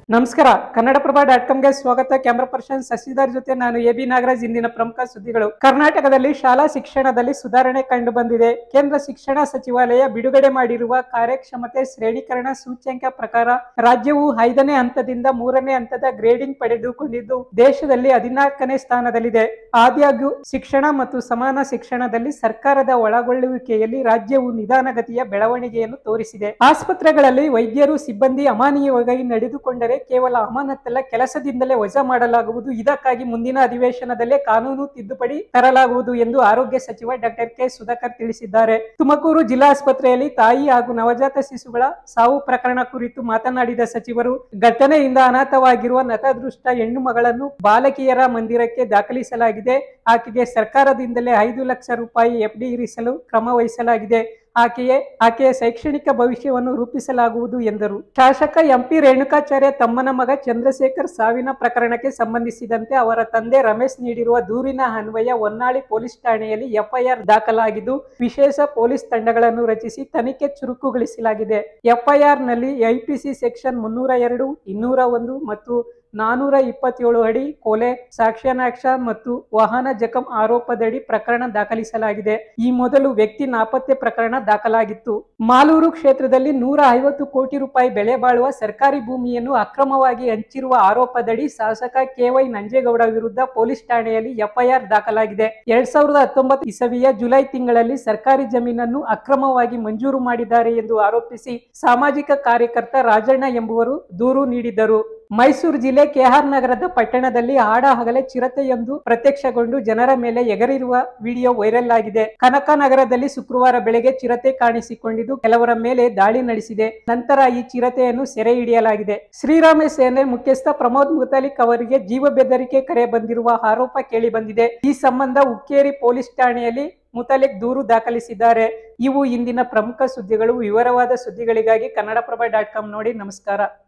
ನಮಸ್ಕಾರ ಕನ್ನಡಪ್ರಭ ಡಾಟ್ ಕಾಮ್ಗೆ ಸ್ವಾಗತ camera person Shashidhar ಜೊತೆ ನಾನು ಎ ಬಿ ನಾಗರಾಜ್ ಇಂದಿನ ಪ್ರಮುಖ ಸುದ್ದಿಗಳು ಕರ್ನಾಟಕದಲ್ಲಿ ಶಾಲಾ ಶಿಕ್ಷಣದಲ್ಲಿ ಸುಧಾರಣೆ ಕಂಡು ಬಂದಿದೆ ಕೇಂದ್ರ ಶಿಕ್ಷಣ ಸಚಿವಾಲಯ ಬಿಡುಗಡೆ ಮಾಡಿರುವ ಕಾರ್ಯಕ್ಷಮತೆ ಶ್ರೇಣೀಕರಣ ಸೂಚ್ಯಂಕ ಪ್ರಕಾರ ರಾಜ್ಯವು ಐದನೇ ಹಂತದಿಂದ ಮೂರನೇ ಹಂತದ ಗ್ರೇಡಿಂಗ್ ಪಡೆದುಕೊಂಡಿದ್ದು ದೇಶದಲ್ಲಿ ಹದಿನಾಲ್ಕನೇ ಸ್ಥಾನದಲ್ಲಿದೆ ಆದಾಗ್ಯೂ ಶಿಕ್ಷಣ ಮತ್ತು ಸಮಾನ ಶಿಕ್ಷಣದಲ್ಲಿ ಸರ್ಕಾರದ ಒಳಗೊಳ್ಳುವಿಕೆಯಲ್ಲಿ ರಾಜ್ಯವು ನಿಧಾನಗತಿಯ ಬೆಳವಣಿಗೆಯನ್ನು ತೋರಿಸಿದೆ ಆಸ್ಪತ್ರೆಗಳಲ್ಲಿ ವೈದ್ಯರು ಸಿಬ್ಬಂದಿ ಅಮಾನವೀಯವಾಗಿ ನಡೆದುಕೊಂಡರೆ ಕೇವಲ ಅಮಾನತ್ತಲ್ಲ ಕೆಲಸದಿಂದಲೇ ವಜಾ ಮಾಡಲಾಗುವುದು ಇದಕ್ಕಾಗಿ ಮುಂದಿನ ಅಧಿವೇಶನದಲ್ಲೇ ಕಾನೂನು ತಿದ್ದುಪಡಿ ತರಲಾಗುವುದು ಎಂದು ಆರೋಗ್ಯ ಸಚಿವ ಡಾಕ್ಟರ್ ಕೆ ಸುಧಾಕರ್ ತಿಳಿಸಿದ್ದಾರೆ ತುಮಕೂರು ಜಿಲ್ಲಾಸ್ಪತ್ರೆಯಲ್ಲಿ ತಾಯಿ ಹಾಗೂ ನವಜಾತ ಶಿಶುಗಳ ಸಾವು ಪ್ರಕರಣ ಕುರಿತು ಮಾತನಾಡಿದ ಸಚಿವರು ಘಟನೆಯಿಂದ ಅನಾಥವಾಗಿರುವ ನತದೃಷ್ಟ ಹೆಣ್ಣು ಮಗಳನ್ನು ಬಾಲಕಿಯರ ಮಂದಿರಕ್ಕೆ ದಾಖಲಿಸಲಾಗಿದೆ ಆಕೆಗೆ ಸರ್ಕಾರದಿಂದಲೇ ಐದು ಲಕ್ಷ ರೂಪಾಯಿ ಎಫ್ಡಿ ಇರಿಸಲು ಕ್ರಮ ವಹಿಸಲಾಗಿದೆ ಆಕೆಯೇ ಆಕೆಯ ಶೈಕ್ಷಣಿಕ ಭವಿಷ್ಯವನ್ನು ರೂಪಿಸಲಾಗುವುದು ಎಂದರು ಶಾಸಕ ಎಂಪಿ ರೇಣುಕಾಚಾರ್ಯ ತಮ್ಮನ ಮಗ ಚಂದ್ರಶೇಖರ್ ಸಾವಿನ ಪ್ರಕರಣಕ್ಕೆ ಸಂಬಂಧಿಸಿದಂತೆ ಅವರ ತಂದೆ ರಮೇಶ್ ನೀಡಿರುವ ದೂರಿನ ಅನ್ವಯ ಹೊನ್ನಾಳಿ ಪೊಲೀಸ್ ಠಾಣೆಯಲ್ಲಿ ಎಫ್ಐಆರ್ ದಾಖಲಾಗಿದ್ದು ವಿಶೇಷ ಪೊಲೀಸ್ ತಂಡಗಳನ್ನು ರಚಿಸಿ ತನಿಖೆ ಚುರುಕುಗೊಳಿಸಲಾಗಿದೆ ಎಫ್ಐಆರ್ ನಲ್ಲಿ ಐಪಿಸಿ ಸೆಕ್ಷನ್ ಮುನ್ನೂರ ಎರಡು ಇನ್ನೂರ ಒಂದು ಮತ್ತು ನಾನೂರ ಇಪ್ಪತ್ತೇಳು ಅಡಿ ಕೊಲೆ ಸಾಕ್ಷ್ಯನಾಕ್ಷ ಮತ್ತು ವಾಹನ ಜಖಂ ಆರೋಪದಡಿ ಪ್ರಕರಣ ದಾಖಲಿಸಲಾಗಿದೆ ಈ ಮೊದಲು ವ್ಯಕ್ತಿ ನಾಪತ್ತೆ ಪ್ರಕರಣ ದಾಖಲಾಗಿತ್ತು ಮಾಲೂರು ಕ್ಷೇತ್ರದಲ್ಲಿ ನೂರ ಐವತ್ತು ಕೋಟಿ ರೂಪಾಯಿ ಬೆಲೆ ಬಾಳುವ ಸರ್ಕಾರಿ ಭೂಮಿಯನ್ನು ಅಕ್ರಮವಾಗಿ ಹಂಚಿರುವ ಆರೋಪದಡಿ ಶಾಸಕ ಕೆವೈ ನಂಜೇಗೌಡ ವಿರುದ್ಧ ಪೊಲೀಸ್ ಠಾಣೆಯಲ್ಲಿ ಎಫ್ಐಆರ್ ದಾಖಲಾಗಿದೆ ಎರಡ್ ಸಾವಿರದ ಹತ್ತೊಂಬತ್ತು ಇಸವಿಯ ಜುಲೈ ತಿಂಗಳಲ್ಲಿ ಸರ್ಕಾರಿ ಜಮೀನನ್ನು ಅಕ್ರಮವಾಗಿ ಮಂಜೂರು ಮಾಡಿದ್ದಾರೆ ಎಂದು ಆರೋಪಿಸಿ ಸಾಮಾಜಿಕ ಕಾರ್ಯಕರ್ತ ರಾಜಣ್ಣ ಎಂಬುವರು ದೂರು ನೀಡಿದ್ದರು ಮೈಸೂರು ಜಿಲ್ಲೆ ಕೆಆರ್ ನಗರದ ಪಟ್ಟಣದಲ್ಲಿ ಆಡ ಹಗಲೇ ಚಿರತೆಯೊಂದು ಪ್ರತ್ಯಕ್ಷಗೊಂಡು ಜನರ ಮೇಲೆ ಎಗರಿರುವ ವಿಡಿಯೋ ವೈರಲ್ ಆಗಿದೆ ಕನಕನಗರದಲ್ಲಿ ಶುಕ್ರವಾರ ಬೆಳಗ್ಗೆ ಚಿರತೆ ಕಾಣಿಸಿಕೊಂಡಿದ್ದು ಕೆಲವರ ಮೇಲೆ ದಾಳಿ ನಡೆಸಿದೆ ನಂತರ ಈ ಚಿರತೆಯನ್ನು ಸೆರೆ ಹಿಡಿಯಲಾಗಿದೆ ಶ್ರೀರಾಮ ಸೇನೆ ಮುಖ್ಯಸ್ಥ ಪ್ರಮೋದ್ ಮುತಾಲಿಕ್ ಅವರಿಗೆ ಜೀವ ಬೆದರಿಕೆ ಕರೆ ಬಂದಿರುವ ಆರೋಪ ಕೇಳಿ ಬಂದಿದೆ ಈ ಸಂಬಂಧ ಉಕ್ಕೇರಿ ಪೊಲೀಸ್ ಠಾಣೆಯಲ್ಲಿ ಮುತಾಲಿಕ್ ದೂರು ದಾಖಲಿಸಿದ್ದಾರೆ ಇವು ಇಂದಿನ ಪ್ರಮುಖ ಸುದ್ದಿಗಳು ವಿವರವಾದ ಸುದ್ದಿಗಳಿಗಾಗಿ ಕನ್ನಡಪ್ರಭ ಡಾಟ್ ಕಾಮ್ ನೋಡಿ ನಮಸ್ಕಾರ